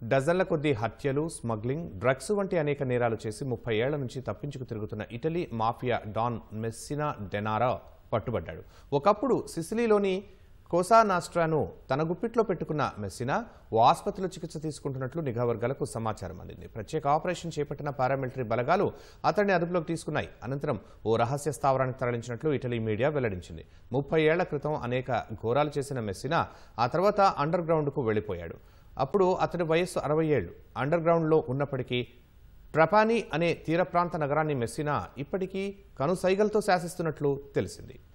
డజన్ల కొద్దీ హత్యలు స్మగ్లింగ్ డ్రగ్స్ వంటి అనేక నేరాలు చేసి ముప్పై ఏళ్ల నుంచి తప్పించుకు తిరుగుతున్న Italy mafia don Messina Denaro పట్టుబడ్డాడు ఒకప్పుడు సిసిలీలోని కోసా నాస్ట్రాను తన గుప్పిట్లో పెట్టుకున్న మెస్సినా ఓ ఆసుపత్రిలో చికిత్స తీసుకుంటున్నట్లు నిఘా వర్గాలకు సమాచారం అందింది ప్రత్యేక ఆపరేషన్ చేపట్టిన పారామిలిటరీ బలగాలు అతడిని అదుపులోకి తీసుకున్నాయి అనంతరం ఓ రహస్య స్థావరానికి తరలించినట్లు ఇటలీ మీడియా వెల్లడించింది ముప్పై ఏళ్ల క్రితం అనేక ఘోరాలు చేసిన మెస్సినా ఆ తర్వాత అండర్ గ్రౌండ్కు వెళ్లిపోయాడు అప్పుడు అతడి వయస్సు అరవై ఏళ్లు అండర్ గ్రౌండ్లో ఉన్నప్పటికీ ట్రపానీ అనే తీర ప్రాంత నగరాన్ని మెస్సినా ఇప్పటికీ కనుసైగలతో శాసిస్తున్నట్లు తెలిసింది